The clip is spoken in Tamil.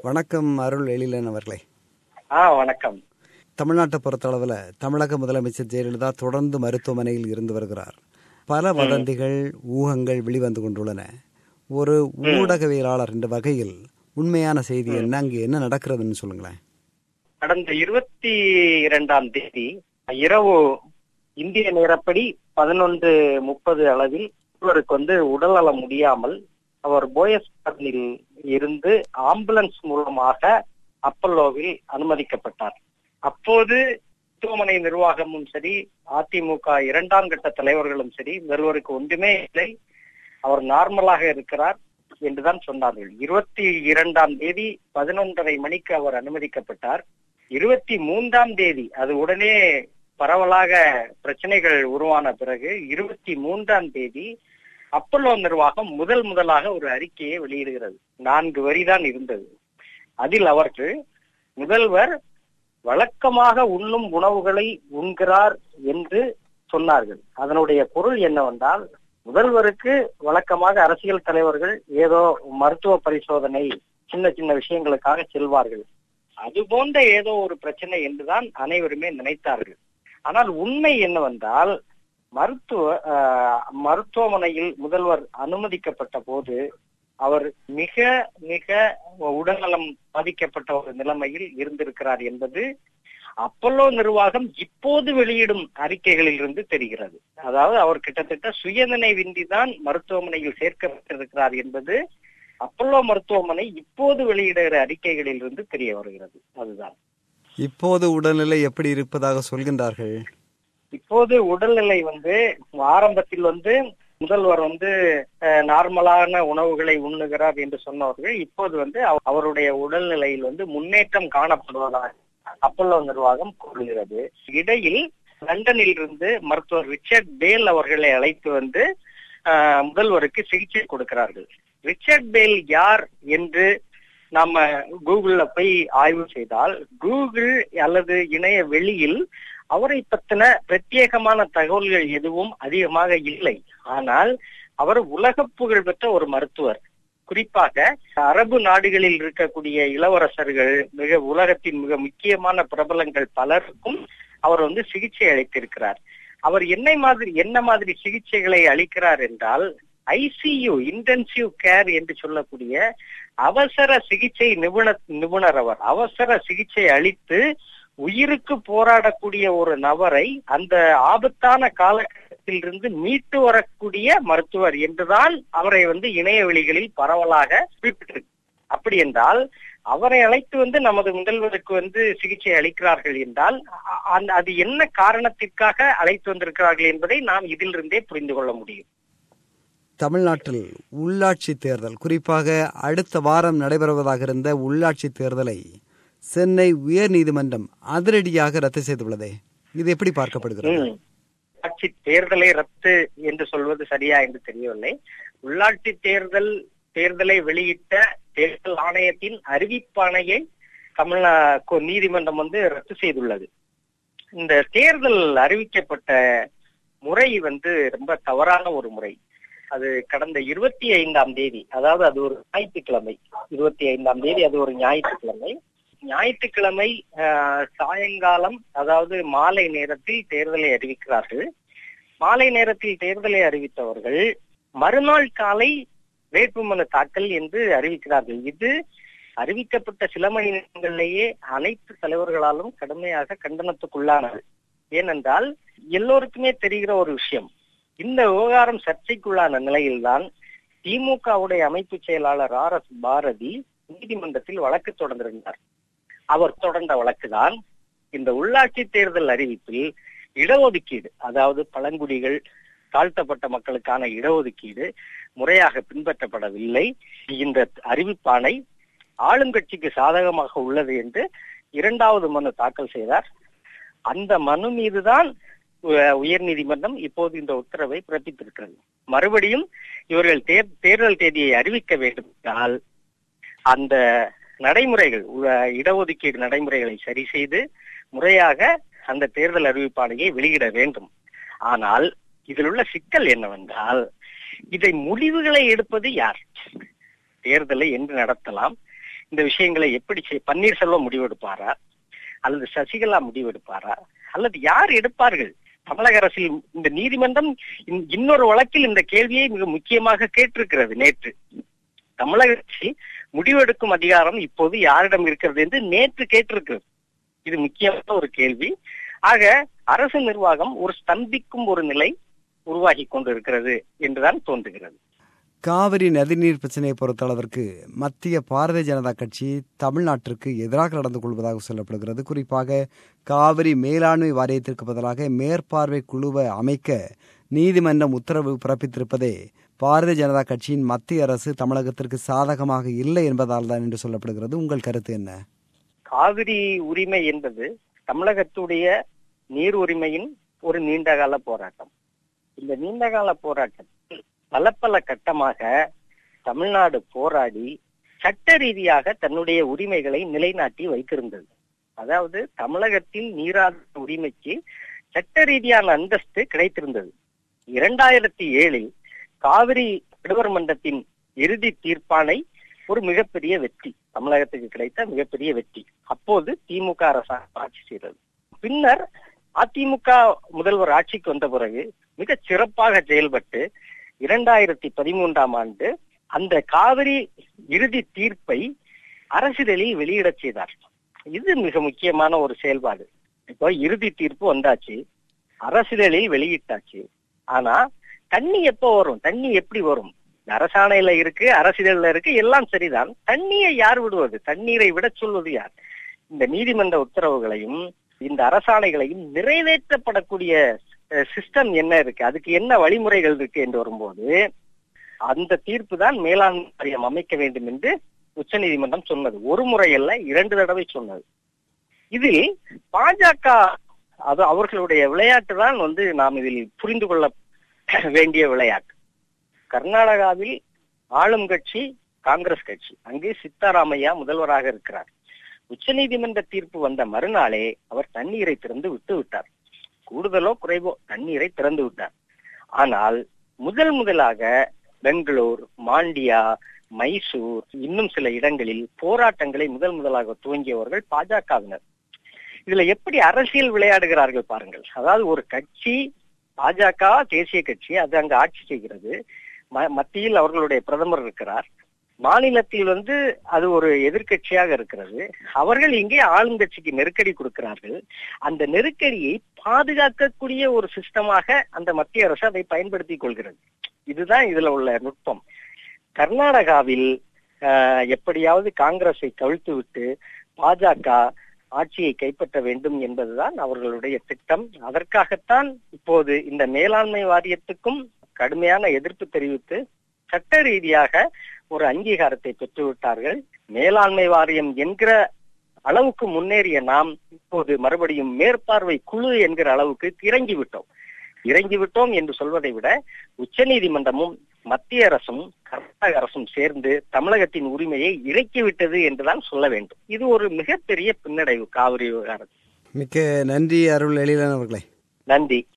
வணக்கம் அருள் எழிலன் அவர்களே ஆ வணக்கம் தமிழ்நாட்டை பொறுத்தளவில் தமிழக முதலமைச்சர் ஜெயலலிதா தொடர்ந்து மருத்துவமனையில் இருந்து வருகிறார் பல வதந்திகள் ஊகங்கள் வெளிவந்து கொண்டுள்ளன ஒரு ஊடகவியலாளர் என்ற வகையில் உண்மையான செய்தி என்ன அங்கு என்ன நடக்கிறதுன்னு சொல்லுங்களேன் கடந்த இருபத்தி இரண்டாம் தேதி இரவு இந்திய நேரப்படி பதினொன்று முப்பது அளவில் இவருக்கு வந்து உடல்நலம் முடியாமல் அவர் போயஸ்கார்னில் இருந்து ஆம்புலன்ஸ் மூலமாக அப்பல்லோவில் அனுமதிக்கப்பட்டார் அப்போது மருத்துவமனை நிர்வாகமும் சரி அதிமுக இரண்டாம் கட்ட தலைவர்களும் சரி முதல்வருக்கு ஒன்றுமே இல்லை அவர் நார்மலாக இருக்கிறார் என்றுதான் சொன்னார்கள் இருபத்தி இரண்டாம் தேதி பதினொன்றரை மணிக்கு அவர் அனுமதிக்கப்பட்டார் இருபத்தி மூன்றாம் தேதி அது உடனே பரவலாக பிரச்சனைகள் உருவான பிறகு இருபத்தி மூன்றாம் தேதி அப்பல்லோ நிர்வாகம் முதல் முதலாக ஒரு அறிக்கையை வெளியிடுகிறது நான்கு வரிதான் இருந்தது அதில் அவர்கள் முதல்வர் வழக்கமாக உண்ணும் உணவுகளை உண்கிறார் என்று சொன்னார்கள் அதனுடைய பொருள் என்னவென்றால் முதல்வருக்கு வழக்கமாக அரசியல் தலைவர்கள் ஏதோ மருத்துவ பரிசோதனை சின்ன சின்ன விஷயங்களுக்காக செல்வார்கள் அது போன்ற ஏதோ ஒரு பிரச்சனை என்றுதான் அனைவருமே நினைத்தார்கள் ஆனால் உண்மை என்னவென்றால் மருத்துவ மருத்துவமனையில் முதல்வர் அனுமதிக்கப்பட்ட போது அவர் மிக மிக உடல்நலம் பாதிக்கப்பட்ட ஒரு நிலைமையில் இருந்திருக்கிறார் என்பது அப்பல்லோ நிர்வாகம் இப்போது வெளியிடும் அறிக்கைகளில் இருந்து தெரிகிறது அதாவது அவர் கிட்டத்தட்ட சுயநினைவின்றி தான் மருத்துவமனையில் சேர்க்கப்பட்டிருக்கிறார் என்பது அப்பல்லோ மருத்துவமனை இப்போது வெளியிடுகிற அறிக்கைகளில் இருந்து தெரிய வருகிறது அதுதான் இப்போது உடல்நிலை எப்படி இருப்பதாக சொல்கின்றார்கள் இப்போது உடல்நிலை வந்து ஆரம்பத்தில் வந்து முதல்வர் வந்து நார்மலான உணவுகளை உண்ணுகிறார் என்று சொன்னவர்கள் இப்போது வந்து அவருடைய உடல்நிலையில் வந்து முன்னேற்றம் காணப்படுவதாக அப்பல்லோ நிர்வாகம் கூறுகிறது இடையில் லண்டனில் இருந்து மருத்துவர் ரிச்சர்ட் பேல் அவர்களை அழைத்து வந்து முதல்வருக்கு சிகிச்சை கொடுக்கிறார்கள் ரிச்சர்ட் பேல் யார் என்று நாம கூகுள்ல போய் ஆய்வு செய்தால் கூகுள் அல்லது இணைய வெளியில் அவரை பத்தின பிரத்யேகமான தகவல்கள் எதுவும் அதிகமாக இல்லை ஆனால் அவர் உலக புகழ் பெற்ற ஒரு மருத்துவர் குறிப்பாக அரபு நாடுகளில் இருக்கக்கூடிய இளவரசர்கள் மிக உலகத்தின் மிக முக்கியமான பிரபலங்கள் பலருக்கும் அவர் வந்து சிகிச்சை அளித்திருக்கிறார் அவர் என்ன மாதிரி என்ன மாதிரி சிகிச்சைகளை அளிக்கிறார் என்றால் ஐசியு இன்டென்சிவ் கேர் என்று சொல்லக்கூடிய அவசர சிகிச்சை நிபுணர் நிபுணர் அவர் அவசர சிகிச்சை அளித்து உயிருக்கு போராடக்கூடிய ஒரு நபரை அந்த ஆபத்தான காலகட்டத்தில் இருந்து மீட்டு வரக்கூடிய மருத்துவர் என்றுதான் அவரை வந்து இணைய வெளிகளில் பரவலாக குறிப்பிட்டிருக்கு அப்படி என்றால் அவரை அழைத்து வந்து நமது முதல்வருக்கு வந்து சிகிச்சை அளிக்கிறார்கள் என்றால் அது என்ன காரணத்திற்காக அழைத்து வந்திருக்கிறார்கள் என்பதை நாம் இதிலிருந்தே புரிந்து கொள்ள முடியும் தமிழ்நாட்டில் உள்ளாட்சி தேர்தல் குறிப்பாக அடுத்த வாரம் நடைபெறுவதாக இருந்த உள்ளாட்சி தேர்தலை சென்னை உயர் நீதிமன்றம் அதிரடியாக ரத்து செய்துள்ளதே இது எப்படி பார்க்கப்படுகிறது உள்ளாட்சி தேர்தலை ரத்து என்று சொல்வது சரியா என்று தெரியவில்லை உள்ளாட்சி தேர்தல் தேர்தலை வெளியிட்ட தேர்தல் ஆணையத்தின் அறிவிப்பாணையை தமிழ்நா நீதிமன்றம் வந்து ரத்து செய்துள்ளது இந்த தேர்தல் அறிவிக்கப்பட்ட முறை வந்து ரொம்ப தவறான ஒரு முறை அது கடந்த இருபத்தி ஐந்தாம் தேதி அதாவது அது ஒரு ஞாயிற்றுக்கிழமை இருபத்தி ஐந்தாம் தேதி அது ஒரு ஞாயிற்றுக்கிழமை ஞாயிற்றுக்கிழமை சாயங்காலம் அதாவது மாலை நேரத்தில் தேர்தலை அறிவிக்கிறார்கள் மாலை நேரத்தில் தேர்தலை அறிவித்தவர்கள் மறுநாள் காலை வேட்புமனு தாக்கல் என்று அறிவிக்கிறார்கள் இது அறிவிக்கப்பட்ட சில மணி நேரங்களிலேயே அனைத்து தலைவர்களாலும் கடுமையாக கண்டனத்துக்குள்ளானது ஏனென்றால் எல்லோருக்குமே தெரிகிற ஒரு விஷயம் இந்த விவகாரம் சர்ச்சைக்குள்ளான நிலையில்தான் திமுகவுடைய அமைப்பு செயலாளர் ஆர் எஸ் பாரதி நீதிமன்றத்தில் வழக்கு தொடர்ந்திருந்தார் அவர் தொடர்ந்த வழக்குதான் இந்த உள்ளாட்சி தேர்தல் அறிவிப்பில் இடஒதுக்கீடு அதாவது பழங்குடிகள் தாழ்த்தப்பட்ட மக்களுக்கான இடஒதுக்கீடு முறையாக பின்பற்றப்படவில்லை இந்த அறிவிப்பாணை ஆளுங்கட்சிக்கு சாதகமாக உள்ளது என்று இரண்டாவது மனு தாக்கல் செய்தார் அந்த மனு மீதுதான் உயர் நீதிமன்றம் இப்போது இந்த உத்தரவை பிறப்பித்திருக்கிறது மறுபடியும் இவர்கள் தேர்தல் தேதியை அறிவிக்க வேண்டும் என்றால் அந்த நடைமுறைகள் இடஒதுக்கீடு நடைமுறைகளை சரி செய்து முறையாக அந்த தேர்தல் அறிவிப்பாணையை வெளியிட வேண்டும் ஆனால் இதில் உள்ள சிக்கல் என்னவென்றால் இதை முடிவுகளை எடுப்பது யார் தேர்தலை என்று நடத்தலாம் இந்த விஷயங்களை எப்படி செய்- பன்னீர்செல்வம் முடிவெடுப்பாரா அல்லது சசிகலா முடிவெடுப்பாரா அல்லது யார் எடுப்பார்கள் தமிழக அரசில் இந்த நீதிமன்றம் இன்- இன்னொரு வழக்கில் இந்த கேள்வியை மிக முக்கியமாக கேட்டிருக்கிறது நேற்று தமிழக அரசில் முடிவெடுக்கும் அதிகாரம் இப்போது யாரிடம் இருக்கிறது என்று நேற்று கேட்டிருக்கிறது இது முக்கியமான ஒரு கேள்வி ஆக அரசு நிர்வாகம் ஒரு ஸ்தம்பிக்கும் ஒரு நிலை உருவாகி கொண்டிருக்கிறது என்றுதான் தோன்றுகிறது காவிரி நதிநீர் பிரச்சனையை பொறுத்தளவிற்கு மத்திய பாரதிய ஜனதா கட்சி தமிழ்நாட்டிற்கு எதிராக நடந்து கொள்வதாக சொல்லப்படுகிறது குறிப்பாக காவிரி மேலாண்மை வாரியத்திற்கு பதிலாக மேற்பார்வை குழுவை அமைக்க நீதிமன்றம் உத்தரவு பிறப்பித்திருப்பதே பாரதிய ஜனதா கட்சியின் மத்திய அரசு தமிழகத்திற்கு சாதகமாக இல்லை என்பதால் தான் என்று சொல்லப்படுகிறது உங்கள் கருத்து என்ன காவிரி உரிமை என்பது தமிழகத்துடைய நீர் உரிமையின் ஒரு நீண்டகால போராட்டம் இந்த நீண்டகால போராட்டத்தில் பல பல கட்டமாக தமிழ்நாடு போராடி சட்ட ரீதியாக தன்னுடைய உரிமைகளை நிலைநாட்டி வைத்திருந்தது அதாவது தமிழகத்தில் நீராதார உரிமைக்கு சட்ட ரீதியான அந்தஸ்து கிடைத்திருந்தது இரண்டாயிரத்தி ஏழில் காவிரி நடுவர் மன்றத்தின் இறுதி தீர்ப்பானை ஒரு மிகப்பெரிய வெற்றி தமிழகத்துக்கு கிடைத்த மிகப்பெரிய வெற்றி அப்போது திமுக அரசாங்கம் ஆட்சி செய்தது பின்னர் அதிமுக முதல்வர் ஆட்சிக்கு வந்த பிறகு மிக சிறப்பாக செயல்பட்டு இரண்டாயிரத்தி பதிமூன்றாம் ஆண்டு அந்த காவிரி இறுதி தீர்ப்பை அரசிதழில் வெளியிடச் செய்தார் இது மிக முக்கியமான ஒரு செயல்பாடு இப்போ இறுதி தீர்ப்பு வந்தாச்சு அரசிதழில் வெளியிட்டாச்சு ஆனா தண்ணி எப்போ வரும் தண்ணி எப்படி வரும் அரசாணையில இருக்கு அரசியல்ல இருக்கு எல்லாம் சரிதான் தண்ணியை யார் விடுவது தண்ணீரை விட சொல்வது யார் இந்த நீதிமன்ற உத்தரவுகளையும் இந்த அரசாணைகளையும் நிறைவேற்றப்படக்கூடிய சிஸ்டம் என்ன இருக்கு அதுக்கு என்ன வழிமுறைகள் இருக்கு என்று வரும்போது அந்த தீர்ப்பு தான் மேலாண்மை வாரியம் அமைக்க வேண்டும் என்று உச்சநீதிமன்றம் சொன்னது ஒரு முறை அல்ல இரண்டு தடவை சொன்னது இதில் பாஜக அது அவர்களுடைய விளையாட்டு தான் வந்து நாம் இதில் புரிந்து கொள்ள வேண்டிய விளையாட்டு கர்நாடகாவில் ஆளும் கட்சி காங்கிரஸ் கட்சி அங்கே சித்தாராமையா முதல்வராக இருக்கிறார் உச்சநீதிமன்ற தீர்ப்பு வந்த மறுநாளே அவர் தண்ணீரை திறந்து விட்டு விட்டார் கூடுதலோ குறைவோ தண்ணீரை திறந்து விட்டார் ஆனால் முதல் முதலாக பெங்களூர் மாண்டியா மைசூர் இன்னும் சில இடங்களில் போராட்டங்களை முதல் முதலாக துவங்கியவர்கள் பாஜகவினர் இதுல எப்படி அரசியல் விளையாடுகிறார்கள் பாருங்கள் அதாவது ஒரு கட்சி பாஜக தேசிய கட்சி அது அங்கு ஆட்சி செய்கிறது மத்தியில் அவர்களுடைய பிரதமர் இருக்கிறார் மாநிலத்தில் வந்து அது ஒரு எதிர்கட்சியாக இருக்கிறது அவர்கள் இங்கே ஆளுங்கட்சிக்கு நெருக்கடி கொடுக்கிறார்கள் அந்த நெருக்கடியை பாதுகாக்கக்கூடிய ஒரு சிஸ்டமாக அந்த மத்திய அரசு அதை பயன்படுத்திக் கொள்கிறது இதுதான் இதுல உள்ள நுட்பம் கர்நாடகாவில் எப்படியாவது காங்கிரஸை கவிழ்த்து விட்டு பாஜக ஆட்சியை கைப்பற்ற வேண்டும் என்பதுதான் அவர்களுடைய திட்டம் அதற்காகத்தான் இப்போது இந்த மேலாண்மை வாரியத்துக்கும் கடுமையான எதிர்ப்பு தெரிவித்து சட்ட ரீதியாக ஒரு அங்கீகாரத்தை பெற்றுவிட்டார்கள் மேலாண்மை வாரியம் என்கிற அளவுக்கு முன்னேறிய நாம் இப்போது மறுபடியும் மேற்பார்வை குழு என்கிற அளவுக்கு இறங்கி விட்டோம் இறங்கி விட்டோம் என்று சொல்வதை விட உச்ச நீதிமன்றமும் மத்திய அரசும் கர்நாடக அரசும் சேர்ந்து தமிழகத்தின் உரிமையை இறக்கிவிட்டது என்றுதான் சொல்ல வேண்டும் இது ஒரு மிகப்பெரிய பின்னடைவு காவிரி விவகாரத்தில் மிக்க நன்றி அருள் எழிலன் அவர்களே நன்றி